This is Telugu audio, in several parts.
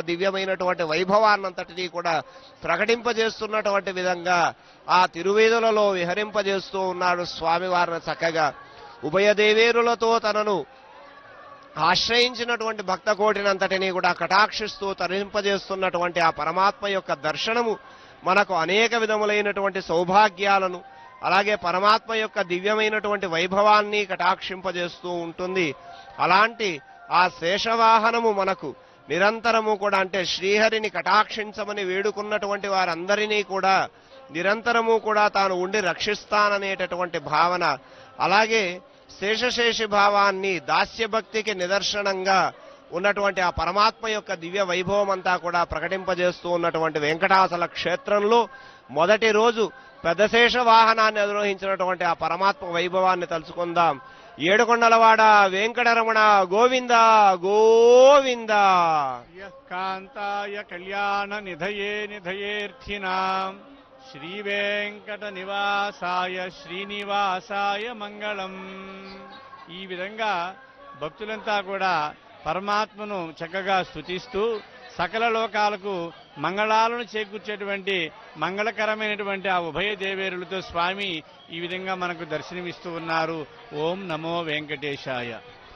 దివ్యమైనటువంటి వైభవాన్నంతటినీ కూడా ప్రకటింపజేస్తున్నటువంటి విధంగా ఆ తిరువేదులలో విహరింపజేస్తూ ఉన్నాడు స్వామివారిని చక్కగా ఉభయ దేవేరులతో తనను ఆశ్రయించినటువంటి భక్త కోటినంతటినీ కూడా కటాక్షిస్తూ తరింపజేస్తున్నటువంటి ఆ పరమాత్మ యొక్క దర్శనము మనకు అనేక విధములైనటువంటి సౌభాగ్యాలను అలాగే పరమాత్మ యొక్క దివ్యమైనటువంటి వైభవాన్ని కటాక్షింపజేస్తూ ఉంటుంది అలాంటి ఆ శేషవాహనము మనకు నిరంతరము కూడా అంటే శ్రీహరిని కటాక్షించమని వేడుకున్నటువంటి వారందరినీ కూడా నిరంతరము కూడా తాను ఉండి రక్షిస్తాననేటటువంటి భావన అలాగే శేషశేషి భావాన్ని దాస్యభక్తికి నిదర్శనంగా ఉన్నటువంటి ఆ పరమాత్మ యొక్క దివ్య వైభవం అంతా కూడా ప్రకటింపజేస్తూ ఉన్నటువంటి వెంకటాచల క్షేత్రంలో మొదటి రోజు పెద్దశేష వాహనాన్ని అధిరోహించినటువంటి ఆ పరమాత్మ వైభవాన్ని తలుచుకుందాం ఏడుకొండలవాడ వెంకటరమణ గోవింద గోవింద యః కాంతాయ కళ్యాణ నిధయే నిధయేర్థినాం శ్రీవేంకట నివాసాయ శ్రీనివాసాయ మంగళం ఈ విధంగా భక్తులంతా కూడా పరమాత్మను చక్కగా స్తుతిస్తూ సకల లోకాలకు మంగళాలను చేకూర్చేటువంటి మంగళకరమైనటువంటి ఆ ఉభయ దేవేరులతో స్వామి ఈ విధంగా మనకు దర్శనమిస్తూ ఉన్నారు ఓం నమో వెంకటేశాయ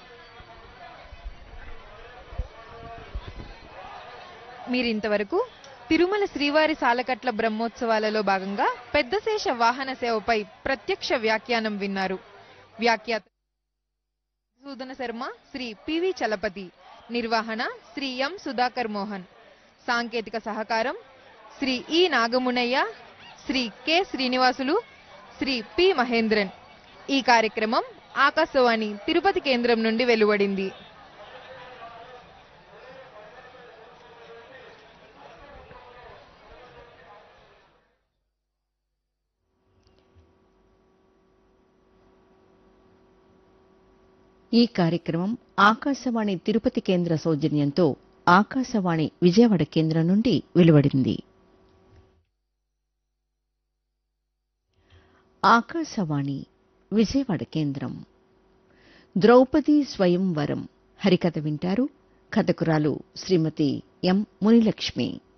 మీరింతవరకు తిరుమల శ్రీవారి సాలకట్ల బ్రహ్మోత్సవాలలో భాగంగా పెద్దశేష వాహన సేవపై ప్రత్యక్ష వ్యాఖ్యానం విన్నారు వ్యాఖ్యాత సూదన శర్మ శ్రీ పివి చలపతి నిర్వహణ శ్రీ ఎం సుధాకర్ మోహన్ సాంకేతిక సహకారం Shri E Nagamunaiah Shri K Srinivasulu Shri P Mahendran ఈ కార్యక్రమం ఆకాశవాణి తిరుపతి కేంద్రం నుండి వెలువడింది ఈ కార్యక్రమం ఆకాశవాణి తిరుపతి కేంద్ర సౌజన్యంతో ఆకాశవాణి విజయవాడ కేంద్రం నుండి వెలువడింది ఆకాశవాణి విజయవాడ కేంద్రం ద్రౌపది స్వయంవరం హరికథ వింటారు కథకురాలు శ్రీమతి ఎం మునిలక్ష్మి